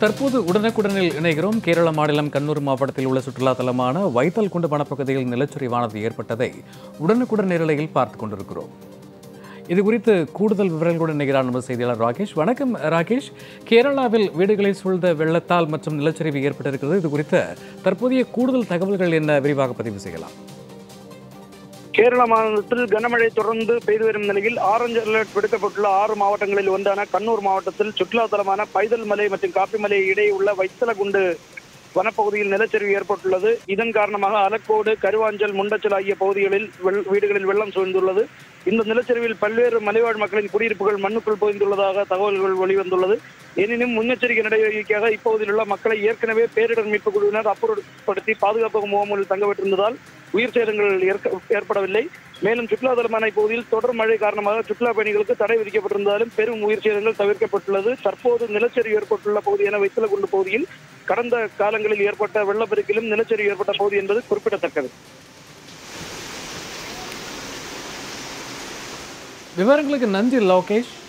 தற்போது உடனுக்குடனில் இணைகிறோம் கேரள மாநிலம் கண்ணூர் மாவட்டத்தில் உள்ள சுற்றுலா தலமான வைத்தல் குண்டு வனப்பகுதியில் நிலச்சரிவானது ஏற்பட்டதை உடனுக்குடன் நேரலையில் பார்த்துக் கொண்டிருக்கிறோம் இது குறித்து கூடுதல் விவரங்களுடன் இணைகிறார் நமது செய்தியாளர் ராகேஷ் வணக்கம் ராகேஷ் கேரளாவில் வீடுகளை சூழ்ந்த வெள்ளத்தால் மற்றும் நிலச்சரிவு ஏற்பட்டிருக்கிறது இது குறித்த தற்போதைய கூடுதல் தகவல்கள் என்ன விரிவாக பதிவு செய்யலாம் கேரள மாநிலத்தில் கனமழை தொடர்ந்து பெய்து வரும் நிலையில் ஆரஞ்சு அலர்ட் விடுக்கப்பட்டுள்ள ஆறு மாவட்டங்களில் ஒன்றான கண்ணூர் மாவட்டத்தில் சுற்றுலா தலமான பைதல் மலை மற்றும் காப்பிமலை இடையே உள்ள வைத்தலகுண்டு வனப்பகுதியில் நிலச்சரிவு ஏற்பட்டுள்ளது இதன் காரணமாக அலக்கோடு கருவாஞ்சல் முண்டச்சல் ஆகிய பகுதிகளில் வெள்- வீடுகளில் வெள்ளம் சூழ்ந்துள்ளது இந்த நிலச்சரிவில் பல்வேறு மலைவாழ் மக்களின் குடியிருப்புகள் மண்ணுக்குள் புதைந்துள்ளதாக தகவல்கள் வெளிவந்துள்ளது எனினும் முன்னெச்சரிக்கை நடவடிக்கையாக இப்பகுதியில் உள்ள மக்களை ஏற்கனவே பேரிடர் மீட்பு குழுவினர் அப்புறப்படுத்தி பாதுகாப்பு முகாமில் தங்கவிட்டிருந்ததால் உயிர் சேதங்கள் ஏற்க- ஏற்படவில்லை மேலும் சுற்றுலா தலமான இப்பகுதியில் தொடர் மழை காரணமாக சுற்றுலா பயணிகளுக்கு தடை விதிக்கப்பட்டிருந்தாலும் பெரும் உயிர் சேதங்கள் தவிர்க்கப்பட்டுள்ளது தற்போது நிலச்சரிவு ஏற்பட்டுள்ள பகுதியான வைத்தலகுண்டு பகுதியில் கடந்த காலங்களில் ஏற்பட்ட வெள்ளப்பெருக்கிலும் நிலச்சரிவு ஏற்பட்ட பகுதி என்பது குறிப்பிடத்தக்கது விவரங்களுக்கு நன்றி லோகேஷ்